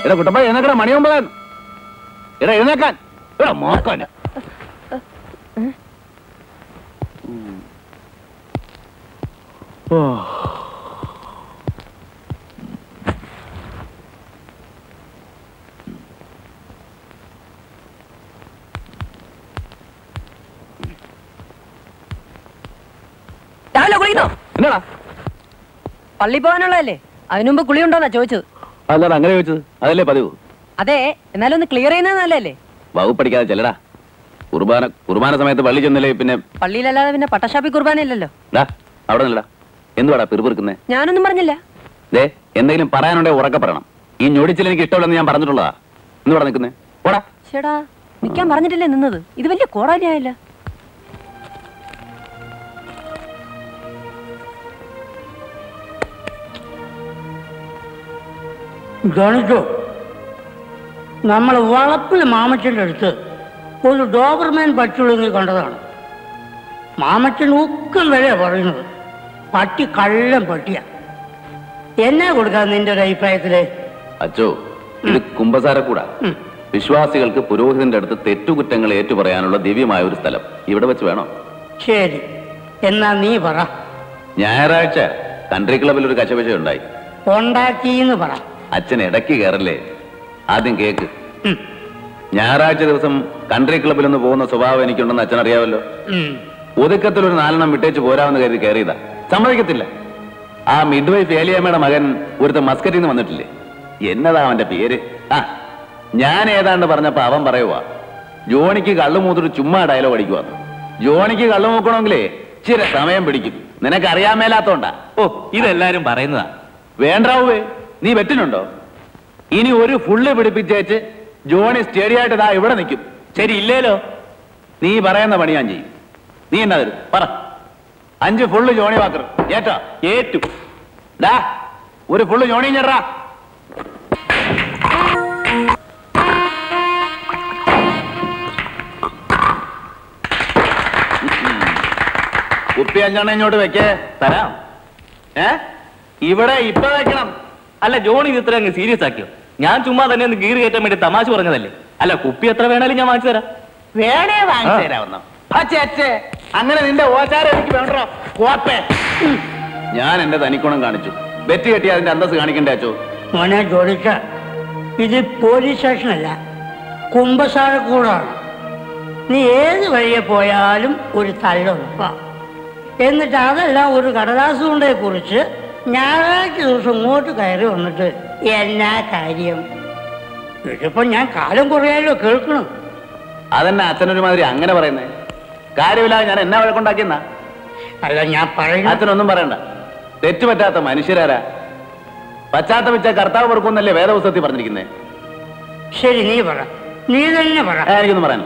എടാ കുട്ടപ്പ എഴുന്നേക്കട മണിയൊമ്പതാൻ എടാ എഴുന്നേക്കാൻ എടാ മോക്കാൻ രാവിലെ കുളിക്കുന്നോ എന്നാടാ പള്ളി പോകാനുള്ളതല്ലേ അതിനു മുമ്പ് കുളി ഉണ്ടോന്നാ ചോദിച്ചത് അല്ലാതെ അങ്ങനെ ചോദിച്ചത് അതല്ലേ പതിവ് അതെ എന്നാലും ഒന്ന് ക്ലിയർ ചെയ്യുന്നത് നല്ലല്ലേ വകുപ്പ് പഠിക്കാതെ ചെല്ലടാ കുർബാന കുർബാന സമയത്ത് പള്ളി ചെന്നല്ലേ പിന്നെ പള്ളിയിലല്ലാതെ പിന്നെ പട്ടശാപ്പി കുർബാനയില്ലല്ലോ ഡാ അവിടെ നില്ലടാ എന്തുവാടാ പിറുപിറുക്കുന്നേ ഞാനൊന്നും പറഞ്ഞില്ല ദേ എന്തെങ്കിലും പറയാനുണ്ടെ ഉറക്കെ പറയണം ഈ ഞൊടിച്ചിൽ എനിക്ക് ഇഷ്ടമില്ലെന്ന് ഞാൻ പറഞ്ഞിട്ടുള്ളതാ എന്തുവാടാ നിൽക്കുന്നേ ഓടാ ചേടാ നിക്കാൻ പറഞ്ഞിട്ടല്ലേ നിന്നത് ഇത് വലിയ കോടാലിയായില്ല ഗണിച്ചു നമ്മൾ വളപ്പിൽ മാമച്ചൻ്റെ അടുത്ത് ഒരു ഡോബർമാൻ പറ്റുള്ളെങ്കിൽ കണ്ടതാണ് മാമച്ചൻ ഉക്കം വരെ പറയുന്നത് പട്ടി കള്ളം പട്ടിയ എന്നാ കൊടുക്കാൻ നിന്റെ ഒരു അഭിപ്രായത്തില് അച്ചോ ഇത് കുംഭസാരക്കൂടാ ഉം. വിശ്വാസികൾക്ക് പുരോഹിതന്റെ അടുത്ത് തെറ്റുകുറ്റങ്ങൾ ഏറ്റുപറയാനുള്ള ദിവ്യമായ ഒരു സ്ഥലം ഇവിടെ വെച്ച് വേണോ ശരി എന്നാ നീ പറ ഞായറാഴ്ച കൺട്രി ക്ലബിൽ ഒരു കശപശ ഉണ്ടായി ഉണ്ടാക്കിന്ന് പറ അച്ഛൻ ഇടയ്ക്ക് കയറല്ലേ ആദ്യം കേക്ക് ഉം. ഞായറാഴ്ച ദിവസം കൺട്രി ക്ലബിൽ ഒന്ന് പോകുന്ന സ്വഭാവം എനിക്കുണ്ടെന്ന് അച്ഛൻ അറിയാമല്ലോ ഉം. ഒതുക്കത്തിൽ ഒരു നാലെണ്ണം വിട്ടേച്ച് പോരാമെന്ന് കരുതി കയറിയതാ സമ്മതിക്കത്തില്ല ആ മിഡ് വൈഫ് ഏലിയമ്മയുടെ മകൻ ഒരുത്ത മസ്കറ്റിൽ നിന്ന് വന്നിട്ടില്ലേ എന്നതാ അവന്റെ പേര് ആ ഞാൻ ഏതാണ്ട് പറഞ്ഞപ്പോ അവൻ പറയുവാ ജോണിക്ക് കള്ളു മൂത്തിട്ട് ചുമ്മാ ഡയലോഗ് അടിക്കുവാന്ന് ജോണിക്ക് കള്ളു മൂക്കണമെങ്കിലേ ചില സമയം പിടിക്കും നിനക്ക് അറിയാൻ മേലാത്തോണ്ടാ ഓ ഇതെല്ലാരും പറയുന്നതാ വേണ്ടാവേ നീ വെറ്റിനുണ്ടോ ഇനി ഒരു ഫുള്ള് പിടിപ്പിച്ചേച്ച് ജോണി സ്റ്റേഡിയായിട്ട് ഇതാ ഇവിടെ നിൽക്കും ശരി ഇല്ലേലോ നീ പറയുന്ന പണി ഞാൻ ചെയ്യും നീ എന്നാ തരും പറ അഞ്ച് ഫുള്ള് ജോണി വാക്കർ ഏറ്റാ ഏറ്റു ഡാ ഒരു ഫുള്ള് ജോണി ഞെറാ കുപ്പി അഞ്ചെണ്ണം ഇങ്ങോട്ട് വെക്കേ തരാം ഏ ഇവിടെ ഇപ്പൊ വെക്കണം അല്ല ജോണി ഇത് ഇത്ര അങ്ങ് സീരിയസ് ആക്കിയോ ഞാൻ ചുമ്മാ തന്നെ ഒന്ന് ഗീർ കയറ്റാൻ വേണ്ടി തമാശ പറഞ്ഞതല്ലേ അല്ല കുപ്പി എത്ര വേണേലും ഞാൻ വാങ്ങിച്ചു തരാം വേണേ വാങ്ങിച്ചു തരാവുന്ന അങ്ങനെ നിന്റെ ഓച്ചാരം എനിക്ക് വേണ്ടോ കോപ്പേ ഞാൻ എന്റെ തനിക്കുണം കാണിച്ചു ബെറ്റ് കെട്ടി അതിന്റെ അന്തസ് കാണിക്കണ്ടേ അച്ചോ മോനെ ജോലിച്ച ഇത് പോലീസ് സ്റ്റേഷനല്ല കുംഭസാരക്കൂടാണ് നീ ഏത് വഴിയെ പോയാലും ഒരു തല്ലുറപ്പ എന്നിട്ട് അതെല്ലാം ഒരു കടലാസ് കൊണ്ടേ കുറിച്ച് ഞായറാഴ്ച ദിവസം ഇങ്ങോട്ട് കയറി വന്നിട്ട് എന്നാ കാര്യം ഇതിപ്പോ ഞാൻ കാലം കുറയാലോ കേൾക്കണം അതെന്നെ അച്ഛനൊരുമാതിരി അങ്ങനെ പറയുന്നേ കാര്യമില്ലാതെ ഞാൻ എന്നാ വഴക്കുണ്ടാക്കിയെന്നാ അല്ല ഞാൻ പറയുന്നത് അച്ഛനൊന്നും പറയണ്ട തെറ്റുപറ്റാത്ത മനുഷ്യരാരാ പശ്ചാത്തപിച്ച കർത്താവ് പെറുക്കുന്നല്ലേ വേദപുസ്തകത്തിൽ പറഞ്ഞിരിക്കുന്നേ ശരി നീ പറ നീ തന്നെ പറ ഏ, എനിക്കൊന്നും പറയാൻ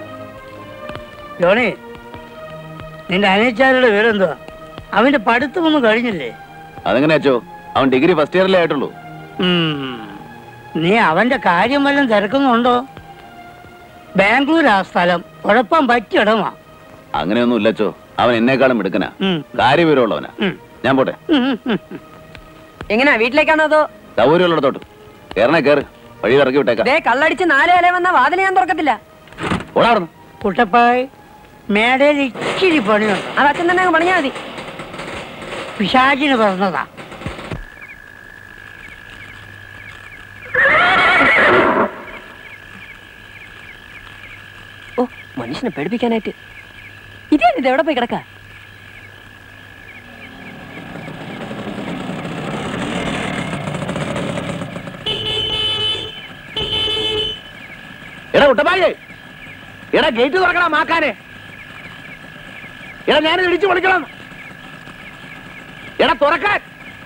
ജോണി നിന്റെ അനിയച്ചാരുടെ വിവരെന്തുവാ അവന്റെ പഠിത്തമൊന്നും കഴിഞ്ഞില്ലേ അതെങ്ങനെ അച്ചോ അവൻ ഡിഗ്രി ഫസ്റ്റ് ഇയറിലേ ആയിട്ടുള്ളൂ ഉം. നീ അവന്റെ കാര്യം വല്ലതും തിരക്കുന്നുണ്ടോ ബാംഗ്ലൂർ ആ സ്ഥലം കുഴപ്പം പറ്റിയിടമാ അങ്ങനെയൊന്നും ഇല്ലച്ചോ അവൻ എന്നെക്കാളും മിടുക്കനാ ഉം. കാര്യവിവരമുള്ളവനാ ഉം. ഞാൻ പോട്ടെ ഉം, ഉം, ഉം. എങ്ങനെയാ വീട്ടിലേക്കാണോ അതോ സൗകര്യമുള്ളിടത്തോട്ട് കയറണേ കയറ് വഴി ഇറക്കി വിട്ടേക്കാം ദേ കള്ളടിച്ച് നാല് വില വന്ന വാതിൽ ഞാൻ തുറക്കത്തില്ല ഓടാറുന്നു കുട്ടപ്പായ് മേടയിൽ ഇച്ചിരി പണിയുണ്ട് അത് അച്ഛൻ തന്നെ അങ്ങ് പണിഞ്ഞാ മതി പിശാചിന് പറഞ്ഞതാ ഓ മനുഷ്യനെ പേടിപ്പിക്കാനായിട്ട് ഇതേ ഇത് എവിടെ പോയി കിടക്ക എടാ കുട്ടപ്പായേ എടാ ഗേറ്റ് തുറക്കണം മാക്കാനെ എടാ ഞാൻ ഇടിച്ചു പൊളിക്കണം എടാ തുറക്കാൻ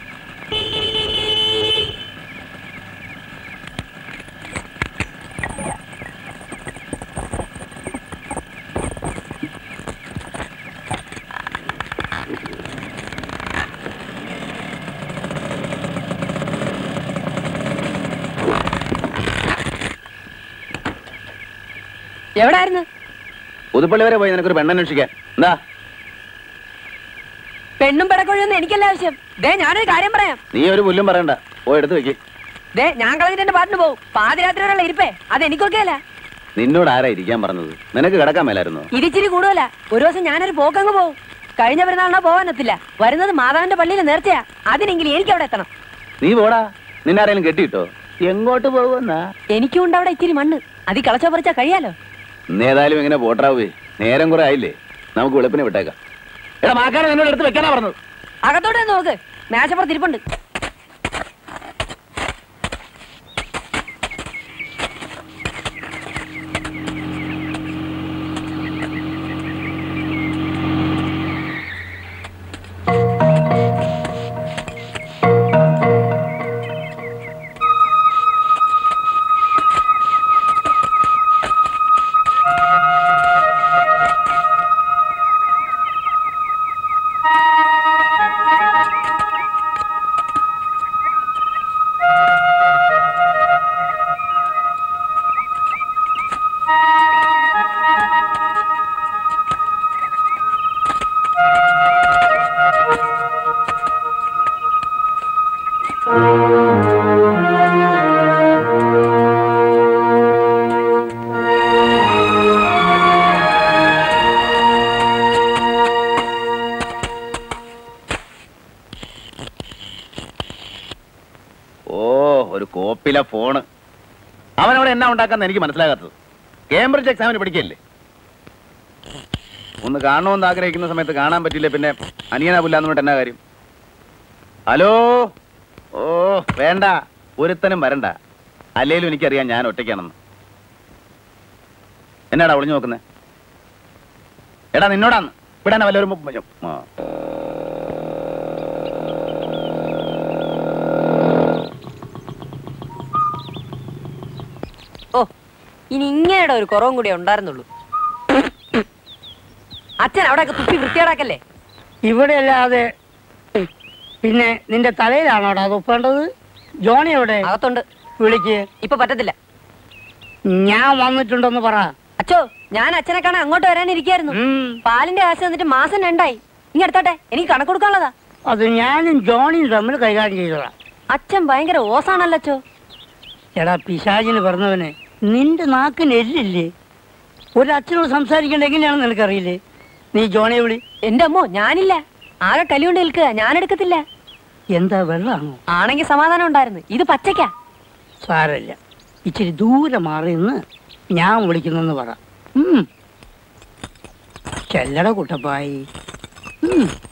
എവിടായിരുന്നു പുതുപ്പള്ളി വരെ പോയി നിനക്കൊരു പെണ്ണന്വേഷിക്കാൻ എന്താ പെണ്ണും പിടക്കൊഴിയൊന്നും എനിക്കല്ല ആവശ്യം ദേ ഞാനൊരു കാര്യം പറയാം നീ ഒരു പുല്ലും പറയണ്ട പോയി എടുത്ത് വെക്ക് ദേ ഞാൻ കളഞ്ഞിട്ട് എന്റെ പാട്ടിന് പോകും പാതിരാത്രി വരെയുള്ള ഇരിപ്പേ അത് എനിക്കൊക്കെ അല്ല നിന്നോട് ആരാ ഇരിക്കാൻ പറഞ്ഞത് നിനക്ക് കിടക്കാൻ മേലായിരുന്നോ ഇതിച്ചിരി കൂടുതലാ ഒരു ദിവസം ഞാനൊരു പോക്കങ്ങ് പോകും കഴിഞ്ഞ പെരുന്നാളിനാ പോകാനെത്തില്ല വരുന്നത് മാതാവിന്റെ പള്ളിയിൽ നേർച്ചയാ അതിനെങ്കിലും എനിക്ക് അവിടെ എത്തണം നീ പോടാ നിന്നെ ആരെങ്കിലും കെട്ടിയിട്ടോ എങ്ങോട്ട് പോകുന്നാ എനിക്കും ഉണ്ട് അവിടെ ഇച്ചിരി മണ്ണ് അതി കളച്ച പറിച്ചാ കഴിയാലോ ഇന്ന് ഏതായാലും ഇങ്ങനെ പോട്ടാവേ നേരം കുറെ ആയില്ലേ നമുക്ക് വെളുപ്പിനെ വിട്ടേക്കാം എടാ മാക്കാനെ നിന്നോട് എടുത്ത് വെക്കാനാ പറഞ്ഞത് അകത്തോടെ ഒന്ന് നോക്ക് മേശപ്പുറത്ത് ഇരിപ്പുണ്ട് ഓ ഒരു കോപ്പിലെ ഫോണ് അവനവിടെ എന്നാ ഉണ്ടാക്കാന്ന് എനിക്ക് മനസ്സിലാകാത്തത് കേംബ്രിഡ്ജ് എക്സാമിന് പഠിക്കല്ലേ ഒന്ന് കാണണമെന്ന് ആഗ്രഹിക്കുന്ന സമയത്ത് കാണാൻ പറ്റില്ല പിന്നെ അനിയനാ പുല്ലാന്ന് പറഞ്ഞിട്ട് എന്നാ കാര്യം ഹലോ ഓ വേണ്ട ഒരുത്തനും വരണ്ട അല്ലേലും എനിക്കറിയാം ഞാൻ ഒറ്റയ്ക്കാണെന്ന് എന്നാടാ ഒളിഞ്ഞു നോക്കുന്നേ എടാ നിന്നോടാന്ന് വിടാനാ വല്ലവരും ആ ഓ ഇനി ഇങ്ങനെയുടെ ഒരു കുറവും കൂടി ഉണ്ടായിരുന്നുള്ളൂ അച്ഛൻ അവിടെയൊക്കെ തുപ്പി വൃത്തിയേടാക്കല്ലേ ഇവിടെ അല്ലാതെ പിന്നെ നിന്റെ തലയിലാണോടാ തുപ്പേണ്ടത് ജോണി എവിടെ അകത്തുണ്ട് വിളിക്ക് ഇപ്പൊ പറ്റത്തില്ല ഞാൻ വന്നിട്ടുണ്ടെന്ന് പറ അച്ഛോ ഞാൻ അച്ഛനെ കാണാൻ അങ്ങോട്ട് വരാനിരിക്കായിരുന്നു ഉം. പാലിന്റെ കാശ് തന്നിട്ട് മാസം രണ്ടായി ഇങ്ങ് എടുത്തോട്ടെ എനിക്ക് കണക്ക് കൊടുക്കാനുള്ളതാ അത് ഞാനും ജോണിയും തമ്മിൽ കൈകാര്യം ചെയ്തോളാം അച്ഛൻ ഭയങ്കര ഓസാണല്ലോ അച്ഛോ എടാ പിശാചിന് പറഞ്ഞവനെ നിന്റെ നാക്കിന് എല്ലില്ലേ ഒരച്ഛനോട് സംസാരിക്കേണ്ട എങ്ങനെയാണെന്ന് നിനക്കറിയില്ലേ നീ ജോണിയെ വിളി എന്റെ അമ്മോ ഞാനില്ല ആകെ കലിയുണ്ട് നിൽക്കുക ഞാൻ എടുക്കത്തില്ല എന്താ വെള്ളാണോ ആണെങ്കി സമാധാനം ഉണ്ടായിരുന്നു ഇത് പച്ചയ്ക്കാ സാരമില്ല ഇച്ചിരി ദൂരെ മാറി നിന്ന് ഞാൻ വിളിക്കുന്നെന്ന് പറ ഉം. ചെല്ലട കുട്ടപ്പായി ഉം